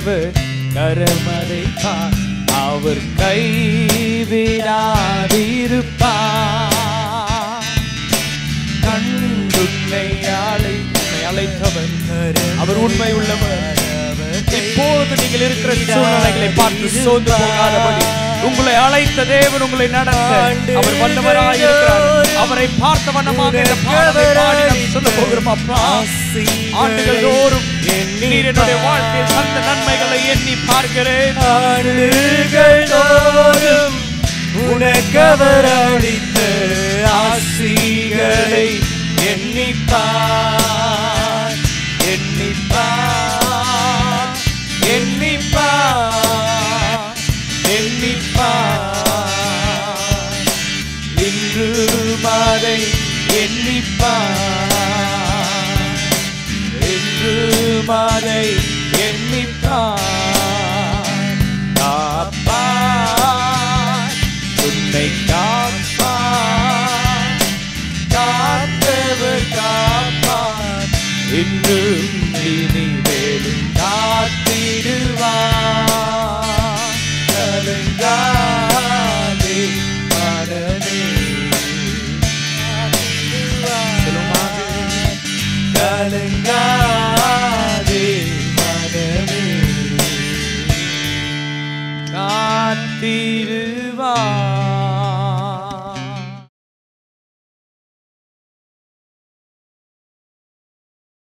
நல்லவர் கரமதைப்பார் அவர் கைவிடாதிருப்பார் கண்டுன்னை அழை உன்னை அழைத்தவர் அவர் உண்மை உள்ளவர் இப்போது நீங்கள் இருக்கிற சூழ்நிலைகளை பார்த்து சோர்ந்து போகாதபடி உங்களை அழைத்த தேவன் உங்களை நடத்த அவர் வல்லவராய் இருக்கிறார் அவரை பார்த்த வண்ணமாக இந்த பாடலை பாடி நாம் சொல்ல போகிறோம் அப்பா ஆண்டுகள் தோறும் நீர் என்னுடைய வாழ்க்கையில் தந்த நன்மைகளை எண்ணி பார்க்கிறேன் ஆண்டுகள் தோறும் உனக்கவர் அளித்த ஆசிகளை எண்ணிப்பார் எண்ணிப்பார் எண்ணிப்பார் எண்ணிப்பார் இன்று மாதை எண்ணிப்பார் இன்று மாதை எண்ணிப்பார் காப்பார் உன்னை காப்பார் காத்தவர் காப்பார் இன்றும் இனி வேலும் காத்திடுவார் கலங்காதே மனமே சொல்லுமாக கலங்காதே மனமே காத்திரு